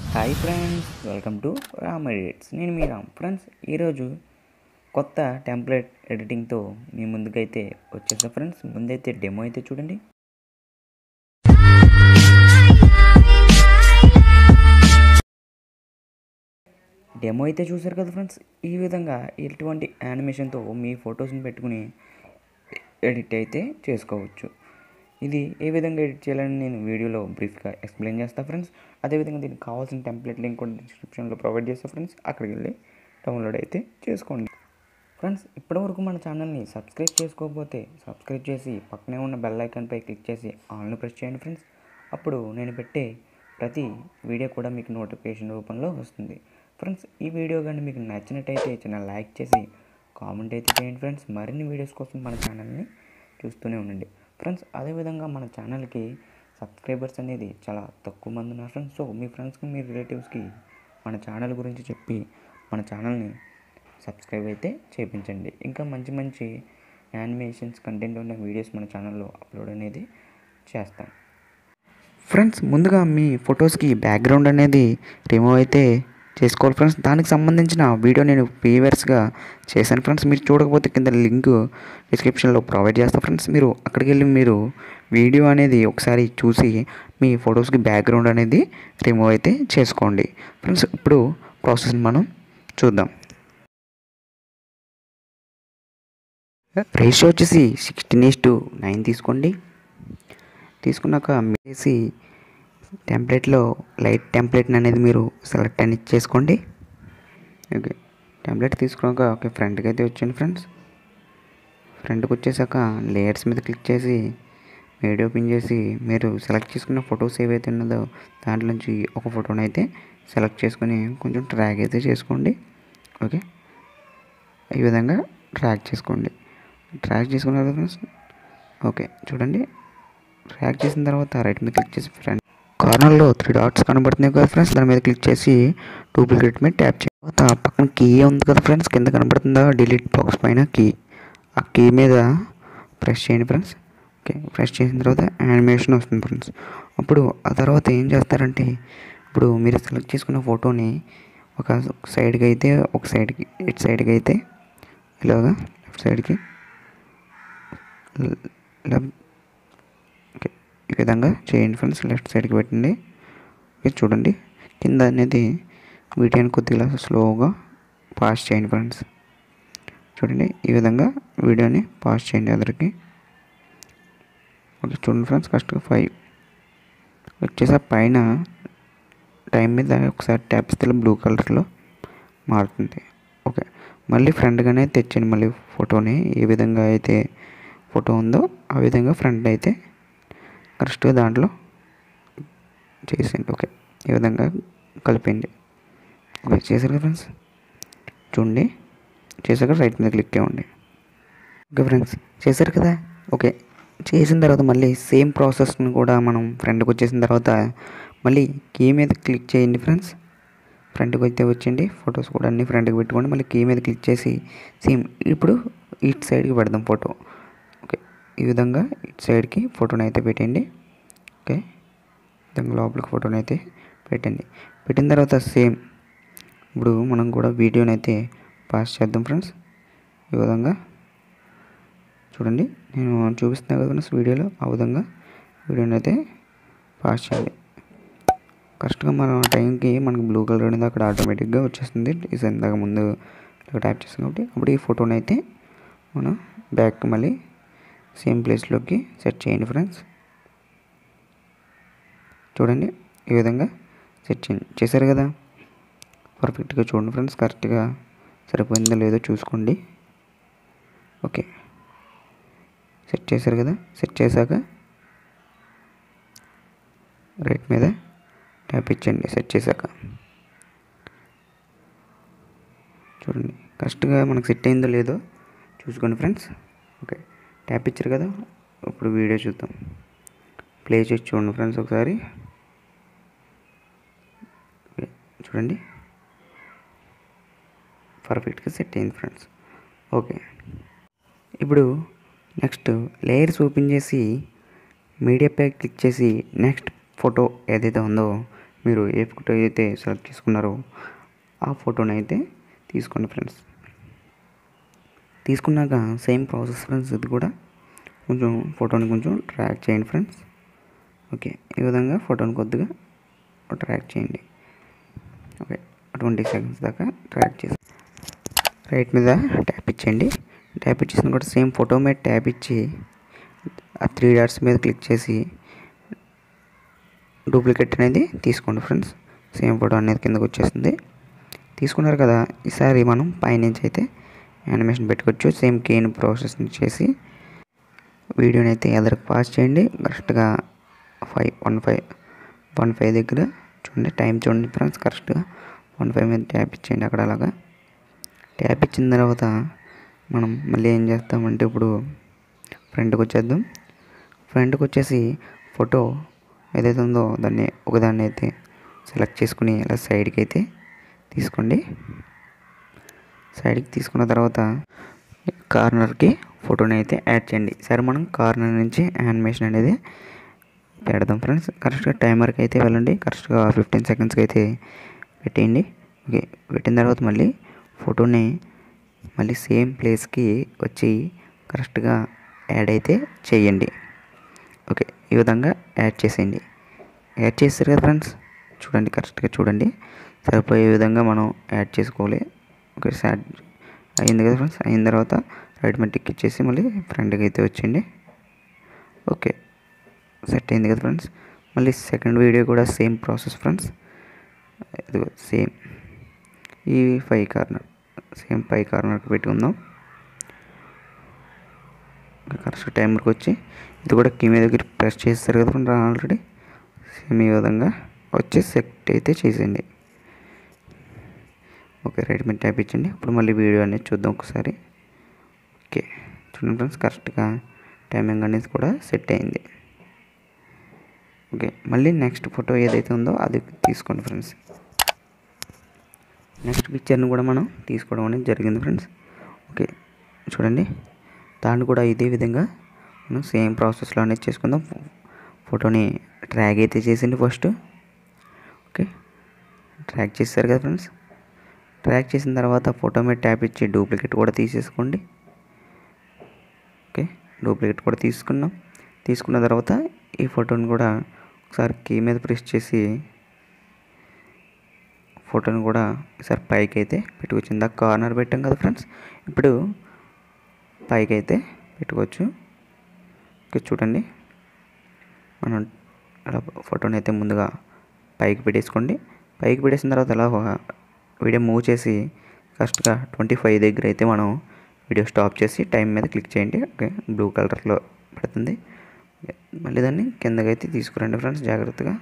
hi friends welcome to Ram edits నేను మీ Ram friends ఈరోజు కొత్త టెంప్లెట్ ఎడిటింగ్తో మీ ముందుకైతే వచ్చేసా ఫ్రెండ్స్ ముందైతే డెమో అయితే చూడండి డెమో అయితే చూసారు కదా ఫ్రెండ్స్ ఈ విధంగా ఇటువంటి యానిమేషన్తో మీ ఫొటోస్ని పెట్టుకుని ఎడిట్ అయితే చేసుకోవచ్చు ఇది ఏ విధంగా ఎడిట్ చేయాలని నేను వీడియోలో బ్రీఫ్గా ఎక్స్ప్లెయిన్ చేస్తాను ఫ్రెండ్స్ అదేవిధంగా దీనికి కావాల్సిన టెంప్లెట్ లింక్ కూడా డిస్క్రిప్షన్లో ప్రొవైడ్ చేస్తాను ఫ్రెండ్స్ అక్కడికి వెళ్ళి డౌన్లోడ్ అయితే చేసుకోండి ఫ్రెండ్స్ ఇప్పటివరకు మన ఛానల్ని సబ్స్క్రైబ్ చేసుకోకపోతే సబ్స్క్రైబ్ చేసి పక్కనే ఉన్న బెల్ ఐకాన్పై క్లిక్ చేసి ఆల్ని ప్రెస్ చేయండి ఫ్రెండ్స్ అప్పుడు నేను పెట్టే ప్రతి వీడియో కూడా మీకు నోటిఫికేషన్ రూపంలో వస్తుంది ఫ్రెండ్స్ ఈ వీడియో కానీ మీకు నచ్చినట్టయితే చిన్న లైక్ చేసి కామెంట్ అయితే చేయండి ఫ్రెండ్స్ మరిన్ని వీడియోస్ కోసం మన ఛానల్ని చూస్తూనే ఉండండి ఫ్రెండ్స్ అదేవిధంగా మన ఛానల్కి సబ్స్క్రైబర్స్ అనేది చాలా తక్కువ మంది ఉన్నారు ఫ్రెండ్స్ సో మీ ఫ్రెండ్స్కి మీ రిలేటివ్స్కి మన ఛానల్ గురించి చెప్పి మన ఛానల్ని సబ్స్క్రైబ్ అయితే చేయించండి ఇంకా మంచి మంచి యానిమేషన్స్ కంటెంట్ ఉన్న వీడియోస్ మన ఛానల్లో అప్లోడ్ అనేది చేస్తాం ఫ్రెండ్స్ ముందుగా మీ ఫొటోస్కి బ్యాక్గ్రౌండ్ అనేది రిమూవ్ అయితే చేసుకోవాలి ఫ్రెండ్స్ దానికి సంబంధించిన వీడియో నేను ప్రీవియస్గా చేశాను ఫ్రెండ్స్ మీరు చూడకపోతే కింద లింక్ డిస్క్రిప్షన్లో ప్రొవైడ్ చేస్తాను ఫ్రెండ్స్ మీరు అక్కడికి వెళ్ళి మీరు వీడియో అనేది ఒకసారి చూసి మీ ఫొటోస్కి బ్యాక్గ్రౌండ్ అనేది రిమూవ్ అయితే చేసుకోండి ఫ్రెండ్స్ ఇప్పుడు ప్రాసెస్ మనం చూద్దాం రేషియో వచ్చేసి సిక్స్టీన్ ఈస్ టు నైన్ తీసుకోండి తీసుకున్నాక వేసి టెంప్లెట్లో లైట్ టెంప్లెట్ అనేది మీరు సెలెక్ట్ అని చేసుకోండి ఓకే టెంప్లెట్ తీసుకున్నాక ఓకే ఫ్రంట్కి అయితే వచ్చాను ఫ్రెండ్స్ ఫ్రంట్కి వచ్చేసాక లేయర్స్ మీద క్లిక్ చేసి వీడియో ఓపెన్ చేసి మీరు సెలెక్ట్ చేసుకున్న ఫొటోస్ ఏవైతే ఉన్నదో దాంట్లోంచి ఒక ఫోటోని అయితే సెలెక్ట్ చేసుకొని కొంచెం ట్రాక్ అయితే చేసుకోండి ఓకే ఈ విధంగా ట్రాక్ చేసుకోండి ట్రాక్ చేసుకున్నారు కదా ఫ్రెండ్స్ ఓకే చూడండి ట్రాక్ చేసిన తర్వాత రైట్ మీద క్లిక్ చేసి ఫ్రంట్ కార్నర్లో త్రీ డాట్స్ కనబడుతున్నాయి కదా ఫ్రెండ్స్ దాని మీద క్లిక్ చేసి డూప్లికేట్ మీద ట్యాప్ చేయాలి తర్వాత పక్కన కీ ఉంది కదా ఫ్రెండ్స్ కింద కనబడుతుందా డిలీట్ బాక్స్ పైన కీ ఆ కీ మీద ప్రెస్ చేయండి ఫ్రెండ్స్ ఓకే ప్రెస్ చేసిన తర్వాత యానిమేషన్ వస్తుంది ఫ్రెండ్స్ అప్పుడు ఆ తర్వాత ఏం చేస్తారంటే ఇప్పుడు మీరు సెలెక్ట్ చేసుకున్న ఫోటోని ఒక సైడ్కి అయితే ఒక సైడ్కి ఇటు సైడ్కి అయితే ఇలాగా లెఫ్ట్ సైడ్కి లెఫ్ట్ ఓకే ఈ విధంగా చేయండి ఫ్రెండ్స్ లెఫ్ట్ సైడ్కి పెట్టండి ఓకే చూడండి కింద అనేది వీడియోని కొద్దిగా స్లోగా పాస్ చేయండి ఫ్రెండ్స్ చూడండి ఈ విధంగా వీడియోని పాస్ చేయండి అందరికి ఓకే చూడండి ఫ్రెండ్స్ ఫస్ట్గా ఫైవ్ వచ్చేసి ఆ పైన టైం మీద ఒకసారి ట్యాప్ ఇస్తే బ్లూ కలర్లో మారుతుంది ఓకే మళ్ళీ ఫ్రంట్గానే తెచ్చండి మళ్ళీ ఫోటోని ఏ విధంగా అయితే ఫోటో ఉందో ఆ విధంగా ఫ్రంట్ అయితే కరెక్ట్గా దాంట్లో చేసేయండి ఓకే ఈ విధంగా కలిపండి ఓకే చేశారు కదా ఫ్రెండ్స్ చూడండి చేశాక రైట్ మీద క్లిక్ ఇవ్వండి ఓకే ఫ్రెండ్స్ చేశారు కదా ఓకే చేసిన తర్వాత మళ్ళీ సేమ్ ప్రాసెస్ని కూడా మనం ఫ్రంట్కి వచ్చేసిన తర్వాత మళ్ళీ కీ మీద క్లిక్ చేయండి ఫ్రెండ్స్ ఫ్రంట్కి అయితే వచ్చండి ఫొటోస్ కూడా అన్ని ఫ్రంట్కి పెట్టుకోండి మళ్ళీ కీ మీద క్లిక్ చేసి సేమ్ ఇప్పుడు ఇటు సైడ్కి పెడదాం ఫోటో ఓకే ఈ విధంగా ఇటు సైడ్కి ఫోటోని అయితే పెట్టండి ఓకే విధంగా లోపలికి ఫోటోని అయితే పెట్టండి పెట్టిన తర్వాత సేమ్ ఇప్పుడు మనం కూడా వీడియోని అయితే పాస్ చేద్దాం ఫ్రెండ్స్ ఈ విధంగా చూడండి నేను చూపిస్తున్నా కదా ఫ్రెండ్స్ వీడియోలో ఆ విధంగా వీడియోని అయితే పాస్ చేయాలి కరెక్ట్గా మన టైంకి మనకు బ్లూ కలర్ అనేది అక్కడ ఆటోమేటిక్గా వచ్చేస్తుంది ఇది ఇందాక ముందు ట్యాప్ చేస్తాం కాబట్టి అప్పుడు ఈ ఫోటోని అయితే మనం బ్యాక్ మళ్ళీ సేమ్ ప్లేస్లోకి సెట్ చేయండి ఫ్రెండ్స్ చూడండి ఈ విధంగా సెట్ చేయండి చేశారు కదా పర్ఫెక్ట్గా చూడండి ఫ్రెండ్స్ కరెక్ట్గా సరిపోయిందో లేదో చూసుకోండి ఓకే సెట్ చేశారు కదా సెట్ చేశాక రైట్ మీద ట్యాప్ ఇచ్చండి సెట్ చేశాక చూడండి కరెక్ట్గా మనకు సెట్ అయిందో లేదో చూసుకోండి ఫ్రెండ్స్ ఓకే ట్యాప్ ఇచ్చారు కదా ఇప్పుడు వీడియో చూద్దాం ప్లే చేసి చూడండి ఫ్రెండ్స్ ఒకసారి చూడండి పర్ఫెక్ట్గా సెట్ అయింది ఫ్రెండ్స్ ఓకే ఇప్పుడు నెక్స్ట్ లేయర్స్ ఓపెన్ చేసి మీడియా పై క్లిక్ చేసి నెక్స్ట్ ఫోటో ఏదైతే ఉందో మీరు ఏ ఫోటో అయితే సెలెక్ట్ చేసుకున్నారో ఆ ఫోటోని అయితే తీసుకోండి ఫ్రెండ్స్ తీసుకున్నాక సేమ్ ప్రాసెస్ ఫ్రెండ్స్ ఇది కూడా కొంచెం ఫోటోని కొంచెం ట్రాక్ చేయండి ఫ్రెండ్స్ ఓకే ఈ విధంగా ఫోటోని కొద్దిగా ట్రాక్ చేయండి ఓకే ట్వంటీ సెకండ్స్ దాకా ట్రాక్ చేసి రైట్ మీద ట్యాప్ ఇచ్చేయండి ట్యాప్ ఇచ్చేసిన కూడా సేమ్ ఫోటో మీద ట్యాప్ ఇచ్చి ఆ త్రీ డాట్స్ మీద క్లిక్ చేసి డూప్లికేట్ అనేది తీసుకోండి ఫ్రెండ్స్ సేమ్ ఫోటో అనేది కిందకు వచ్చేస్తుంది తీసుకున్నారు కదా ఈసారి మనం పైనుంచి అయితే యానిమేషన్ పెట్టుకోవచ్చు సేమ్ కేన్ ప్రాసెస్ చేసి వీడియోని అయితే ఎదరికి పాస్ చేయండి కరెక్ట్గా five one five one five దగ్గర చూడండి టైం చూడండి ఫ్రెండ్స్ కరెక్ట్గా వన్ ఫైవ్ మీద ట్యాప్ ఇచ్చేయండి అక్కడ అలాగా ట్యాప్ ఇచ్చిన తర్వాత మనం మళ్ళీ ఏం చేస్తామంటే ఇప్పుడు ఫ్రంట్కి వచ్చేద్దాం ఫ్రంట్కి వచ్చేసి ఫోటో ఏదైతే ఉందో దాన్ని ఒకదాన్ని అయితే సెలెక్ట్ చేసుకుని ఇలా సైడ్కి అయితే తీసుకోండి సైడ్కి తీసుకున్న తర్వాత కార్నర్కి ఫోటోని అయితే యాడ్ చేయండి సరే మనం కార్నర్ నుంచి యానిమేషన్ అనేది పెడదాం ఫ్రెండ్స్ కరెక్ట్గా టైమర్కి అయితే వెళ్ళండి కరెక్ట్గా ఫిఫ్టీన్ సెకండ్స్కి అయితే పెట్టేయండి ఓకే పెట్టిన తర్వాత మళ్ళీ ఫోటోని మళ్ళీ సేమ్ ప్లేస్కి వచ్చి కరెక్ట్గా యాడ్ అయితే చేయండి ఓకే ఈ విధంగా యాడ్ చేసేయండి యాడ్ చేస్తారు కదా ఫ్రెండ్స్ చూడండి కరెక్ట్గా చూడండి సరిపోయే విధంగా మనం యాడ్ చేసుకోవాలి ఓకే యాడ్ అయింది కదా ఫ్రెండ్స్ అయిన తర్వాత రైట్ మీద టిక్ ఇచ్చేసి మళ్ళీ ఫ్రంట్కి అయితే వచ్చింది ఓకే సెట్ అయింది కదా ఫ్రెండ్స్ మళ్ళీ సెకండ్ వీడియో కూడా సేమ్ ప్రాసెస్ ఫ్రెండ్స్ ఇదిగో సేమ్ ఈ ఫైవ్ కార్నర్ సేమ్ ఫైవ్ కార్నర్కి పెట్టుకుందాం కరెక్ట్ టైంకి వచ్చి ఇది కూడా కీ మీద దగ్గర ప్రెస్ చేస్తారు కదా ఫ్రెండ్ ఆల్రెడీ సేమ్ ఈ విధంగా వచ్చి సెట్ అయితే చేసేయండి ఓకే రైట్ మీద ట్యాప్ ఇచ్చండి ఇప్పుడు మళ్ళీ వీడియో అనేది చూద్దాం ఒకసారి ఓకే చూడండి ఫ్రెండ్స్ కరెక్ట్గా టైమింగ్ అనేది కూడా సెట్ అయింది ఓకే మళ్ళీ నెక్స్ట్ ఫోటో ఏదైతే ఉందో అది తీసుకోండి ఫ్రెండ్స్ నెక్స్ట్ పిక్చర్ని కూడా మనం తీసుకోవడం అనేది జరిగింది ఫ్రెండ్స్ ఓకే చూడండి దాన్ని కూడా ఇదే విధంగా మనం సేమ్ ప్రాసెస్లో అనేది చేసుకుందాం ఫోటోని ట్రాక్ అయితే చేసింది ఫస్ట్ ఓకే ట్రాక్ చేస్తారు కదా ఫ్రెండ్స్ ట్రాక్ చేసిన తర్వాత ఫోటో మీద ట్యాప్ ఇచ్చి డూప్లికేట్ కూడా తీసేసుకోండి ఓకే డూప్లికేట్ కూడా తీసుకున్నాం తీసుకున్న తర్వాత ఈ ఫోటోని కూడా ఒకసారి కీ మీద ప్రెస్ చేసి ఫోటోని కూడా ఒకసారి పైకి అయితే పెట్టుకోవచ్చు ఇందాక కార్నర్ పెట్టాం కదా ఫ్రెండ్స్ ఇప్పుడు పైకి అయితే పెట్టుకోవచ్చు ఓకే చూడండి మనం అలా ఫోటోని అయితే ముందుగా పైకి పెట్టేసుకోండి పైకి పెట్టేసిన తర్వాత అలా వీడియో మూవ్ చేసి ఫస్ట్గా ట్వంటీ ఫైవ్ దగ్గర అయితే మనం వీడియో స్టాప్ చేసి టైం మీద క్లిక్ చేయండి ఓకే బ్లూ కలర్లో పడుతుంది మళ్ళీ దాన్ని కిందకైతే తీసుకురండి ఫ్రెండ్స్ జాగ్రత్తగా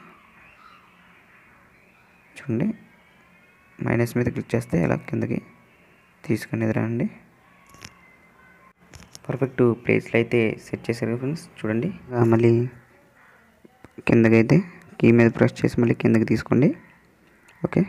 చూడండి మైనస్ మీద క్లిక్ చేస్తే ఇలా కిందకి తీసుకునేది రండి పర్ఫెక్ట్ ప్లేస్లో అయితే సెట్ చేశారు కదా ఫ్రెండ్స్ చూడండి ఇక మళ్ళీ కిందకైతే కీ మీద ప్రెస్ చేసి మళ్ళీ కిందకి తీసుకోండి ఓకే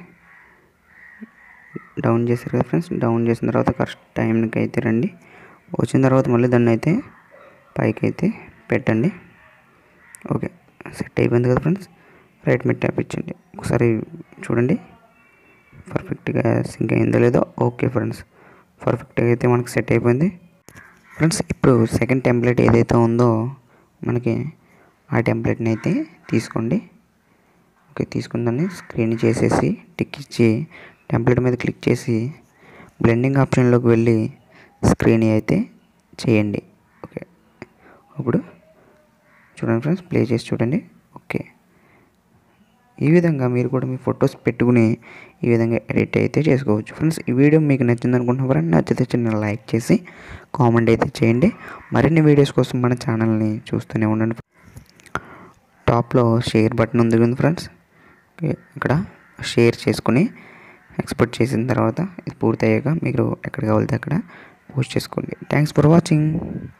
డౌన్ చేశారు కదా ఫ్రెండ్స్ డౌన్ చేసిన తర్వాత కరెక్ట్ టైంకి అయితే రండి వచ్చిన తర్వాత మళ్ళీ దాన్ని అయితే పైకి అయితే పెట్టండి ఓకే సెట్ అయిపోయింది కదా ఫ్రెండ్స్ రైట్ మీద ట్యాప్ ఇచ్చండి ఒకసారి చూడండి పర్ఫెక్ట్గా సింక్ అయిందో లేదో ఓకే ఫ్రెండ్స్ పర్ఫెక్ట్గా అయితే మనకి సెట్ అయిపోయింది ఫ్రెండ్స్ ఇప్పుడు సెకండ్ టెంప్లెట్ ఏదైతే ఉందో మనకి ఆ టెంప్లెట్ని అయితే తీసుకోండి ఓకే తీసుకుందని స్క్రీన్ చేసేసి టిక్ ఇచ్చి టెంప్లెట్ మీద క్లిక్ చేసి బ్లెండింగ్ ఆప్షన్లోకి వెళ్ళి స్క్రీన్ అయితే చేయండి ఓకే ఇప్పుడు చూడండి ఫ్రెండ్స్ ప్లే చేసి చూడండి ఓకే ఈ విధంగా మీరు కూడా మీ ఫొటోస్ పెట్టుకుని ఈ విధంగా ఎడిట్ అయితే చేసుకోవచ్చు ఫ్రెండ్స్ ఈ వీడియో మీకు నచ్చింది అనుకుంటున్నా ఫ్రెండ్ నచ్చితే చిన్న లైక్ చేసి కామెంట్ అయితే చేయండి మరిన్ని వీడియోస్ కోసం మన ఛానల్ని చూస్తూనే ఉండండి టాప్లో షేర్ బటన్ ఉంది కదా ఫ్రెండ్స్ ఓకే, ఇక్కడ షేర్ చేసుకుని ఎక్స్పోర్ట్ చేసిన తర్వాత ఇది పూర్తయ్యాక మీరు ఎక్కడ కావాలితే అక్కడ పోస్ట్ చేసుకోండి థ్యాంక్స్ ఫర్ వాచింగ్